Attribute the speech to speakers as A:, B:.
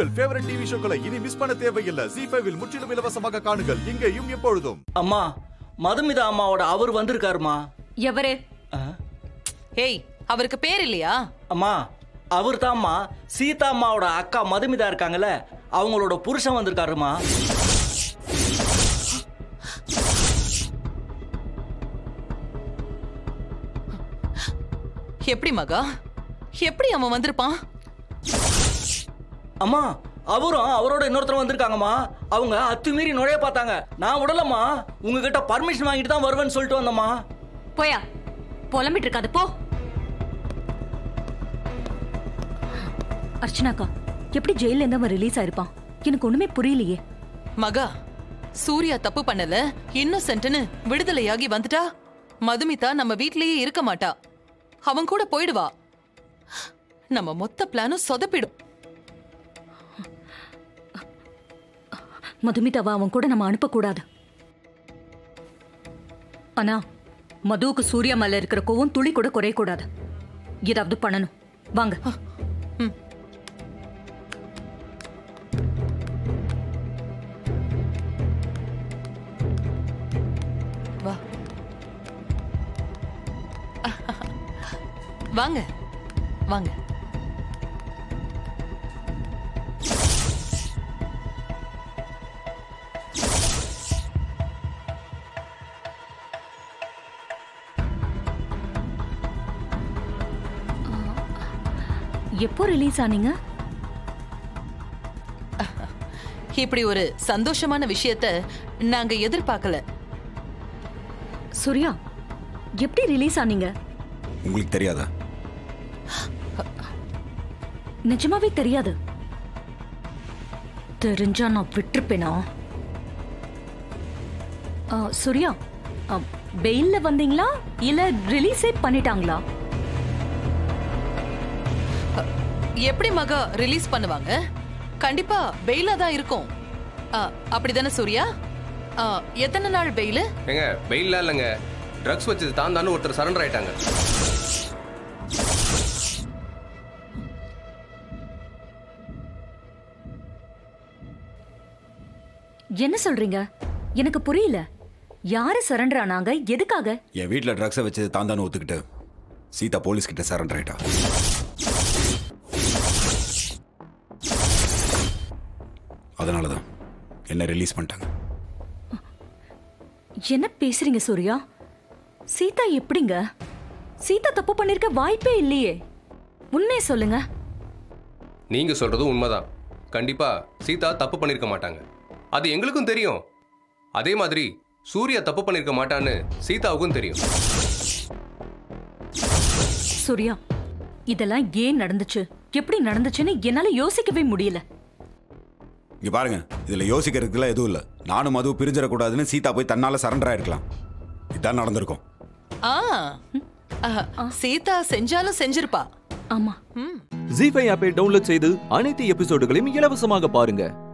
A: உங்கள் favourite TV ஷோக்களை இனி miss பண்ண தேவையில்லை ஜி ஃபைவில் முற்றிலும் இலவசமாக காணுங்கள் இங்கேயும் எப்பொழுதும்
B: அம்மா மதுமிதா அம்மாவோட அவர் வந்திருக்காருமா
C: எவரு
D: ஏய் அவருக்கு பேர் இல்லையா
B: அம்மா அவர் தான்மா சீதா அம்மாவோட அக்கா மதுமிதா இருக்காங்கல்ல அவங்களோட புருஷன் வந்திருக்காருமா
D: எப்படி மகா எப்படி அவன் வந்திருப்பான்
B: அம்மா அவரும் அவரோட இன்னொருத்தர் வந்திருக்காங்கம்மா அவங்க அத்துமீறி நுழைய பார்த்தாங்க நான் விடலம்மா உங்ககிட்ட பர்மிஷன் வாங்கிட்டு தான் வருவேன்னு சொல்லிட்டு வந்தம்மா
C: போயா புலம்பிட்டு இருக்காது போ அர்ச்சனாக்கா எப்படி ஜெயில இருந்து அவன் ரிலீஸ் ஆயிருப்பான் எனக்கு ஒண்ணுமே புரியலையே
D: மகா சூர்யா தப்பு பண்ணல இன்னொசென்ட்னு விடுதலையாகி வந்துட்டா மதுமிதா நம்ம வீட்லயே இருக்க மாட்டா அவன் கூட போயிடுவா நம்ம மொத்த பிளானும் சொதப்பிடும்
C: மதுமிதாவை அவன் கூட நம்ம அனுப்பக்கூடாது ஆனா மதுவுக்கு சூர்யா மேல இருக்கிற கோவம் துளி கூட குறையக்கூடாது ஏதாவது பண்ணணும் வாங்க
D: வா வாங்க வாங்க
C: எப்போ ரிலீஸ் ஆனீங்க
D: இப்படி ஒரு சந்தோஷமான விஷயத்த நாங்க எதிர்பார்க்கல
C: சூர்யா எப்படி ரிலீஸ் ஆனீங்க
E: உங்களுக்கு தெரியாதா
C: நிஜமாவே தெரியாது தெரிஞ்சா நான் விட்டுருப்பேனா ஆ, சூர்யா ஆ, பெயில்ல வந்தீங்களா இல்ல ரிலீஸே பண்ணிட்டாங்களா
D: எப்படி மகா ரிலீஸ் பண்ணுவாங்க கண்டிப்பா பெயிலா தான் இருக்கும் ஆ, அப்படிதானே சூர்யா ஆ, எத்தனை நாள் பெயிலு
F: ஏங்க பெயில்லாம் இல்லைங்க ட்ரக்ஸ் வச்சது தான் தானு ஒருத்தர் சரண்டர் ஆயிட்டாங்க
C: என்ன சொல்றீங்க எனக்கு புரியல யாரு சரண்டர் ஆனாங்க எதுக்காக
E: என் வீட்டில் ட்ரக்ஸை வச்சது தான் தானே ஒத்துக்கிட்டு சீதா போலீஸ் கிட்ட சரண்டர் ஆயிட்டா அதனால தான் என்ன ரிலீஸ் பண்ணிட்டாங்க
C: என்ன பேசுறீங்க சூர்யா சீதா எப்படிங்க சீதா தப்பு பண்ணிருக்க வாய்ப்பே இல்லையே உண்மையை சொல்லுங்க
F: நீங்க சொல்றதும் உண்மைதான் கண்டிப்பா சீதா தப்பு பண்ணிருக்க மாட்டாங்க அது எங்களுக்கும் தெரியும் அதே மாதிரி சூர்யா தப்பு பண்ணிருக்க மாட்டான்னு சீதாவுக்கும் தெரியும்
C: சூர்யா இதெல்லாம் ஏன் நடந்துச்சு எப்படி நடந்துச்சுன்னு என்னால யோசிக்கவே முடியல
E: இங்க பாருங்க இதுல யோசிக்கிறதுக்குலாம் எதுவும் இல்லை நானும் மது பிரிஞ்சிடக்கூடாதுன்னு சீதா போய் தன்னால சரண்டர் ஆயிருக்கலாம் இதான் நடந்திருக்கும்
D: ஆ ஆ, சீதா செஞ்சாலும் செஞ்சிருப்பா
C: ஆமா
D: ம்
G: ஜி ஃபைவ் ஆப்பை டவுன்லோட் செய்து அனைத்து எபிசோடுகளையும் இலவசமாக பாருங்க